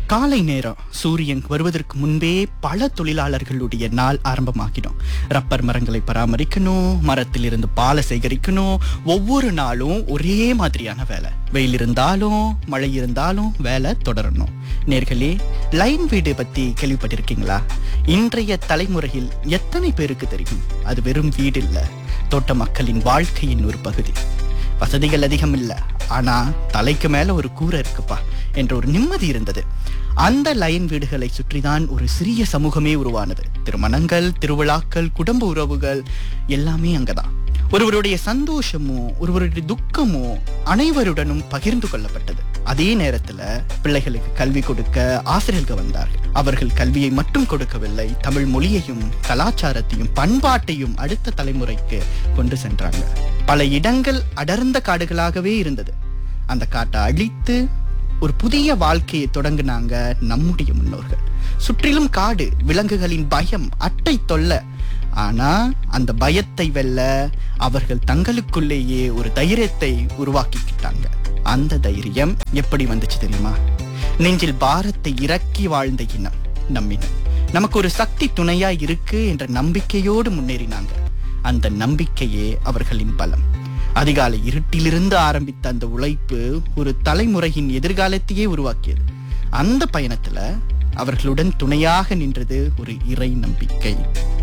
காலை நேரம் சூரியன் வருவதற்கு முன்பே பல தொழிலாளர்களுடைய நாள் ஆரம்பமாகிடும் ரப்பர் மரங்களை பராமரிக்கணும் மரத்தில் இருந்து பாலை சேகரிக்கணும் ஒவ்வொரு நாளும் ஒரே மாதிரியான வேலை வெயில் இருந்தாலும் மழை இருந்தாலும் வேலை தொடரணும் நேர்களே லைன் வீடு பத்தி கேள்விப்பட்டிருக்கீங்களா இன்றைய தலைமுறையில் எத்தனை பேருக்கு தெரியும் அது வெறும் வீடு இல்ல தோட்ட மக்களின் வாழ்க்கையின் ஒரு பகுதி வசதிகள் அதிகம் இல்ல ஆனா தலைக்கு மேல ஒரு கூரை இருக்குப்பா என்ற ஒரு நிம்மதி இருந்தது அந்த லைன் வீடுகளை சுற்றிதான் ஒரு சிறிய சமூகமே உருவானது திருமணங்கள் திருவிழாக்கள் குடும்ப உறவுகள் எல்லாமே அங்கதான் ஒருவருடைய சந்தோஷமோ ஒருவருடைய துக்கமோ அனைவருடனும் பகிர்ந்து கொள்ளப்பட்டது அதே நேரத்துல பிள்ளைகளுக்கு கல்வி கொடுக்க ஆசிரியர்கள் வந்தார்கள் அவர்கள் கல்வியை மட்டும் கொடுக்கவில்லை தமிழ் மொழியையும் கலாச்சாரத்தையும் பண்பாட்டையும் அடுத்த தலைமுறைக்கு கொண்டு சென்றாங்க பல இடங்கள் அடர்ந்த காடுகளாகவே இருந்தது அந்த காட்டை அழித்து ஒரு புதிய வாழ்க்கையை தொடங்கினாங்க நம்முடைய முன்னோர்கள் சுற்றிலும் காடு விலங்குகளின் பயம் அட்டை தொல்லை ஆனா அந்த பயத்தை வெல்ல அவர்கள் தங்களுக்குள்ளேயே ஒரு தைரியத்தை உருவாக்கிக்கிட்டாங்க அந்த தைரியம் எப்படி வந்துச்சு தெரியுமா நெஞ்சில் பாரத்தை இறக்கி வாழ்ந்த இனம் நம்மினம் நமக்கு ஒரு சக்தி துணையா இருக்கு என்ற நம்பிக்கையோடு முன்னேறினாங்க அந்த நம்பிக்கையே அவர்களின் பலம் அதிகாலை இருட்டிலிருந்து ஆரம்பித்த அந்த உழைப்பு ஒரு தலைமுறையின் எதிர்காலத்தையே உருவாக்கியது அந்த பயணத்துல அவர்களுடன் துணையாக நின்றது ஒரு இறை நம்பிக்கை